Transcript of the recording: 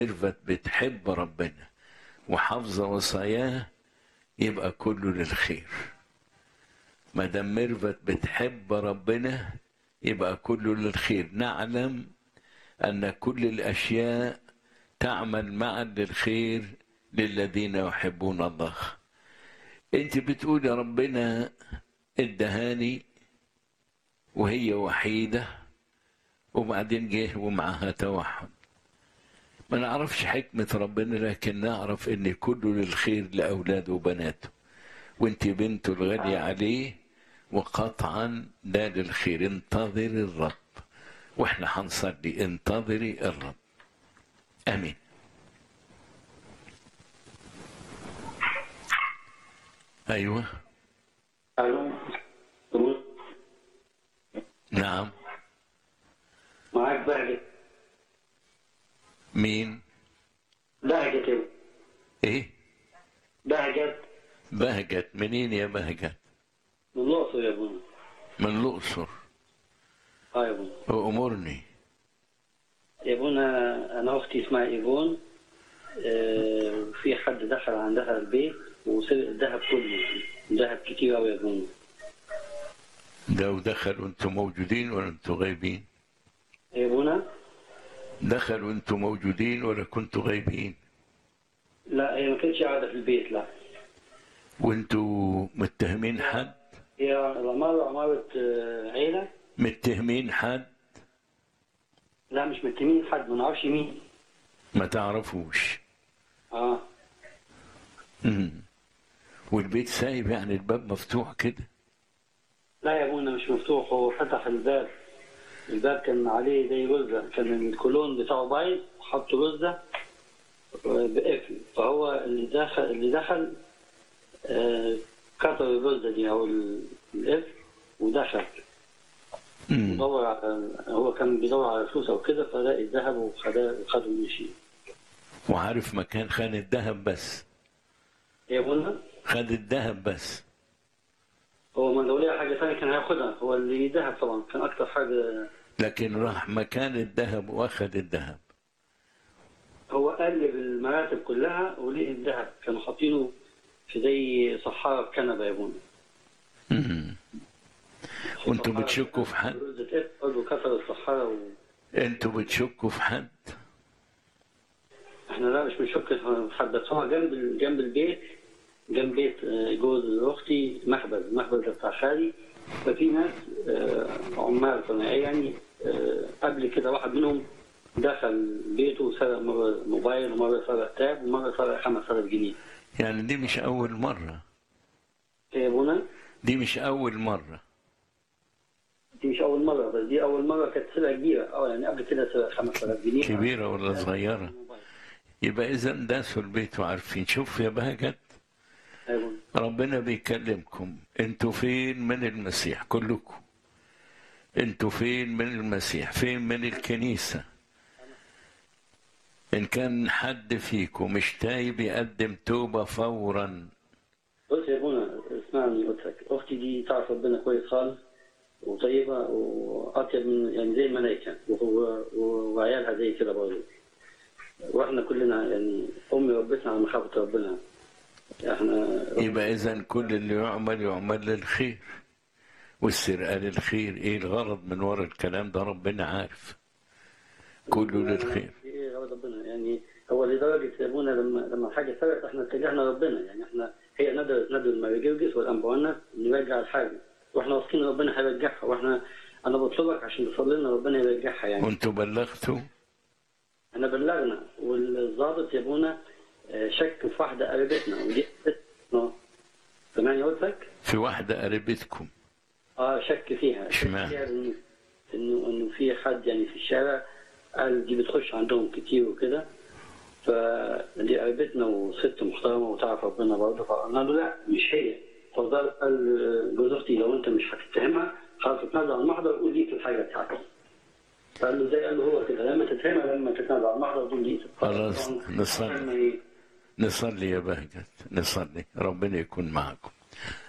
ميرفت بتحب ربنا وحافظة وصاياه يبقى كله للخير ما دام ميرفت بتحب ربنا يبقى كله للخير نعلم أن كل الأشياء تعمل معا للخير للذين يحبون الله انت بتقول يا ربنا ادهاني وهي وحيدة وبعدين جه ومعها توحد ما نعرفش حكمة ربنا لكن نعرف ان كله للخير لأولاده وبناته وانت بنته الغالية عليه وقطعا ده للخير انتظري الرب واحنا هنصلي انتظري الرب امين ايوه الو نعم معاك بهجت مين بهجت يا ايه بهجت بهجت منين يا بهجت من الاقصر يا ابونا من الاقصر اه يا ابونا وامرني يا ابونا انا اختي اسمها ايفون آه، وفي حد دخل عندها البيت وسرق الذهب كله ذهب كتير قوي يا ابونا ده ودخل وانتم موجودين ولا انتم غايبين يا ابونا دخل وانتم موجودين ولا كنتوا غايبين لا هي ما كانتش قاعده في البيت لا وانتوا متهمين حد هي العماره عماره آه، عيله متهمين حد لا مش متهمين حد ما نعرفش مين ما تعرفوش اه مم. والبيت سايب يعني الباب مفتوح كده لا يا ابونا مش مفتوح هو فتح الباب الباب كان عليه زي غزة كان الكولون بتاعه بايظ حط غزة بقفل فهو اللي دخل اللي دخل آه، كسر الغزة دي أو ال- القفل ودخل مم. دور على هو كان بيدور على فلوس أو كده فلاقي الذهب وخده وخده ومشي وعارف مكان خان الذهب بس يا ابونا خد الذهب بس هو ما لو لقى حاجة ثانية كان هياخدها هو اللي ذهب طبعا كان أكتر حاجة لكن راح مكان الذهب واخد الذهب هو قلب المراتب كلها ولقي الذهب كانوا حاطينه في زي صحارى بكنبه يا ابونا مم. وانتوا بتشكوا في حد رزة إيه برضه كسر الصحارى و... انتوا بتشكوا في حد احنا لا مش بنشك في حد بس هو جنب ال- جنب البيت جنب بيت آه، جوز اختي مخبز المخبز ده بتاع خالي ففي ناس آه، عمال صناعيه يعني آه، قبل كده واحد منهم دخل بيته وسرق مره موبايل ومره سرق تاب ومره سرق 5000 جنيه يعني دي مش اول مرة إيه يا ابونا دي مش اول مرة دي مش اول مره بس دي اول مره كانت سرقه كبيره اه يعني قبل كده سرق 5000 جنيه كبيرة ولا صغيرة يبقى اذا داسوا البيت وعارفين شوف يا بهجت أيوة. ربنا بيكلمكم انتوا فين من المسيح كلكم انتوا فين من المسيح فين من الكنيسة ان كان حد فيكم مش تايب يقدم توبة فورا بص يا ابونا اسمعني قلت لك اختي دي تعرف ربنا كويس خالص وطيبه واطيب من يعني زي الملائكه وهو وعيالها زي كده برضه واحنا كلنا يعني امي ربتنا على مخافه ربنا احنا يبقى اذا كل اللي يعمل يعمل للخير والسرقة للخير ايه الغرض من ورا الكلام ده ربنا عارف كله للخير ايه غرض ربنا يعني هو لدرجه يا ابونا لما لما حاجه سرقت احنا اتجهنا ربنا يعني احنا هي ندرت ندر المرجرجس والانبوانس نرجع الحاجه واحنا واثقين ربنا هيرجعها واحنا انا بطلبك عشان تصلي لنا ربنا يرجعها يعني وانتوا بلغتوا احنا بلغنا والضابط يا ابونا آه، شك في واحده قريبتنا ودي قريبتنا. سامعني قلت لك؟ في واحدة قريبتكم اه شك فيها شك اشمعنى؟ فيها انه انه انه في حد يعني في الشارع قال دي بتخش عندهم كتير وكده فدي قريبتنا وست محترمه وتعرف ربنا برضه فقلنا له لا مش هي فضل قال جوز اختي لو انت مش هتتهمها خلاص اتنازل عن المحضر وقول ليك الحاجه بتاعتك فقال له زي قال له هو كده لما تتهمها لما تتنازل عن المحضر قول ليك خلاص، نصلي. عشان ما ي- نصلي يا بهجت نصلي ربنا يكون معكم